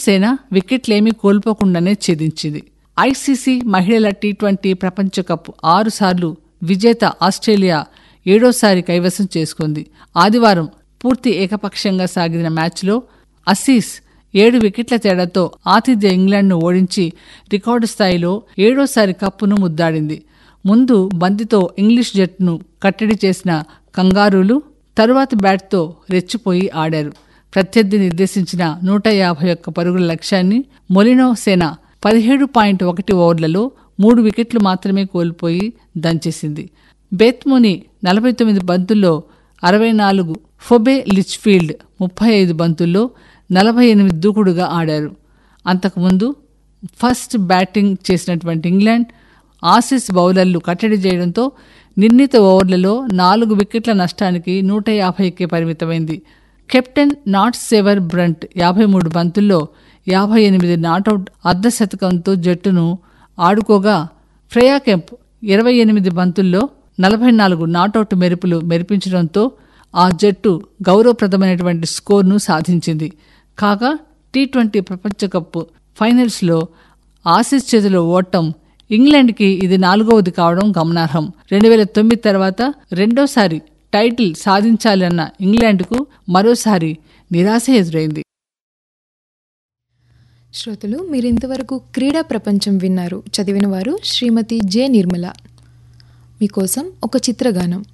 సేన వికెట్లేమీ కోల్పోకుండానే ఛేదించింది ఐసీసీ మహిళల టీ ట్వంటీ ప్రపంచ కప్ ఆరుసార్లు విజేత ఆస్ట్రేలియా ఏడోసారి కైవసం చేసుకుంది ఆదివారం పూర్తి ఏకపక్షంగా సాగిన మ్యాచ్లో అసీస్ ఏడు వికెట్ల తేడాతో ఆతిథ్య ఇంగ్లాండ్ను ఓడించి రికార్డు స్థాయిలో ఏడోసారి కప్పును ముద్దాడింది ముందు బంతితో ఇంగ్లీష్ జట్టును కట్టడి చేసిన కంగారూలు తరువాతి బ్యాట్తో రెచ్చిపోయి ఆడారు ప్రత్యర్థి నిర్దేశించిన నూట యాభై ఒక్క పరుగుల లక్ష్యాన్ని మొలినో సేన పదిహేడు పాయింట్ ఒకటి ఓవర్లలో మూడు వికెట్లు మాత్రమే కోల్పోయి దంచేసింది బేత్ముని నలభై తొమ్మిది బంతుల్లో అరవై నాలుగు ఫొబే లిచ్ఫీల్డ్ ముప్పై ఐదు బంతుల్లో నలభై ఎనిమిది దూకుడుగా ఆడారు అంతకుముందు ఫస్ట్ బ్యాటింగ్ చేసినటువంటి ఇంగ్లాండ్ ఆసీస్ బౌలర్లు కట్టడి చేయడంతో నిర్ణీత ఓవర్లలో నాలుగు వికెట్ల నష్టానికి నూట యాభైకే పరిమితమైంది కెప్టెన్ నాట్ సేవర్ బ్రంట్ యాభై మూడు బంతుల్లో యాభై ఎనిమిది నాటౌట్ అర్ధ శతకంతో జట్టును ఆడుకోగా ఫ్రేయా కెంప్ ఇరవై ఎనిమిది బంతుల్లో నలభై నాలుగు నాటౌట్ మెరుపులు మెరిపించడంతో ఆ జట్టు గౌరవప్రదమైనటువంటి స్కోర్ను సాధించింది కాగా టీ ట్వంటీ ప్రపంచ కప్ ఫైనల్స్లో ఆసీస్ చేతిలో ఓటం ఇంగ్లాండ్కి ఇది నాలుగవది కావడం గమనార్హం రెండు వేల తొమ్మిది తర్వాత రెండోసారి టైటిల్ సాధించాలన్న ఇంగ్లాండ్కు మరోసారి నిరాశ ఎదురైంది శ్రోతలు మీరింతవరకు క్రీడా ప్రపంచం విన్నారు చదివిన వారు శ్రీమతి జె నిర్మల మీకోసం ఒక చిత్రగానం